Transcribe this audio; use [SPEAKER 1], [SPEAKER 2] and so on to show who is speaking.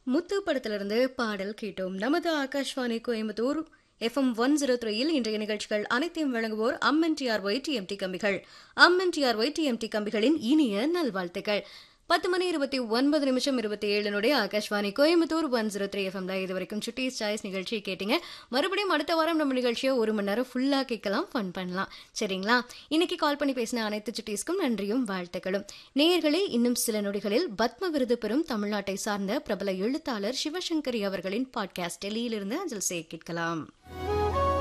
[SPEAKER 1] முத்து படத்திலிருந்து பாடல் கேட்டோம் நமது Akashvani Coimbatore FM one zero த்ரீயில் இன்றைய நிகழ்ச்சிகள் அனைத்தையும் வழங்குவோர் அம்மன் டிஆர் ஒய் டிஎம்டி கம்பிகள் அம்மன் டிஆர் ஒய் டிஎம்டி கம்பிகளின் இனிய நல்வாழ்த்துக்கள் பத்து மணி இருபத்தி ஒன்பது நிமிஷம் இருபத்தி ஏழுனுடைய Akashvani Coimbatore one zero three எஃப்எம்ல இது வரைக்கும் சுட்டீஸ் சாய்ஸ் நிகழ்ச்சி கேட்டீங்க மறுபடியும் அடுத்த வாரம் நம்ம நிகழ்ச்சியை ஒரு மணி நேரம் ஃபுல்லாக கேட்கலாம் ஃபன் பண்ணலாம் சரிங்களா இன்னைக்கு கால் பண்ணி பேசின அனைத்து சுட்டீஸ்க்கும் நன்றியும் வாழ்த்துக்களும் நேயர்களே இன்னும் சில நொடிகளில் பத்ம விருது பெறும் தமிழ்நாட்டை சார்ந்த பிரபல எழுத்தாளர் சிவசங்கரி அவர்களின் பாட்காஸ்ட் டெல்லியிலிருந்து அஞ்சல் செய்ய கேட்கலாம்